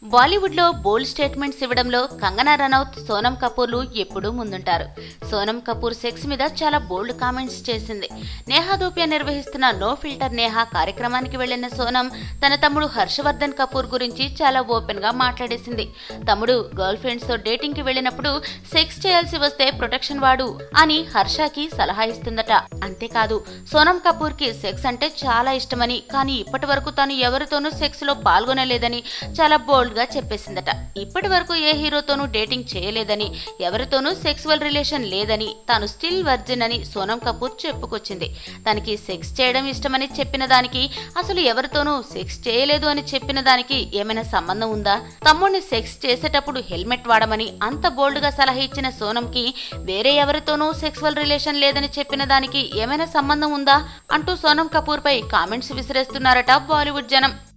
బాలీవుడ్ లో బోల్డ్ స్టేట్మెంట్స్ ఇవ్వడంలో కంగనా రనౌత్ సోనం కపూర్లు ఎప్పుడూ ముందుంటారు సోనం కపూర్ సెక్స్ మీద చాలా బోల్డ్ కామెంట్స్ చేసింది నేహా దూపియా నిర్వహిస్తున్న నో ఫిల్టర్ నేహా కార్యక్రమానికి వెళ్లిన సోనం తన తమ్ముడు హర్షవర్ధన్ కపూర్ గురించి చాలా ఓపెన్ గా మాట్లాడేసింది తమ్ముడు గర్ల్ ఫ్రెండ్స్ తో డేటింగ్ కి వెళ్ళినప్పుడు సెక్స్ చేయాల్సి వస్తే ప్రొటెక్షన్ వాడు అని హర్షకి సలహా ఇస్తుందట అంతేకాదు సోనం కపూర్ కి సెక్స్ అంటే చాలా ఇష్టమని కానీ ఇప్పటి వరకు తాను ఎవరితోనూ సెక్స్ లో పాల్గొనలేదని చాలా బోల్డ్ గా చెప్పేసిందట ఇప్పటి వరకు ఏ హీరోతోనూ డేటింగ్ చేయలేదని ఎవరితోనూ సెక్సువల్ రిలేషన్ లేదని తాను స్టిల్ వర్జిన్ అని సోనం కపూర్ చెప్పుకొచ్చింది తనకి సెక్స్ చేయడం ఇష్టమని చెప్పిన దానికి అసలు ఎవరితోనూ సెక్స్ చేయలేదు అని చెప్పిన దానికి ఏమైనా సంబంధం ఉందా తమ్ముడిని సెక్స్ చేసేటప్పుడు హెల్మెట్ వాడమని అంత బోల్డ్ గా సలహా ఇచ్చిన సోనంకి వేరే ఎవరితోనూ సెక్సువల్ రిలేషన్ లేదని చెప్పిన దానికి ఏమైనా సంబంధం ఉందా అంటూ సోనం కపూర్ పై కామెంట్స్ విసిరేస్తున్నారట బాలీవుడ్ జనం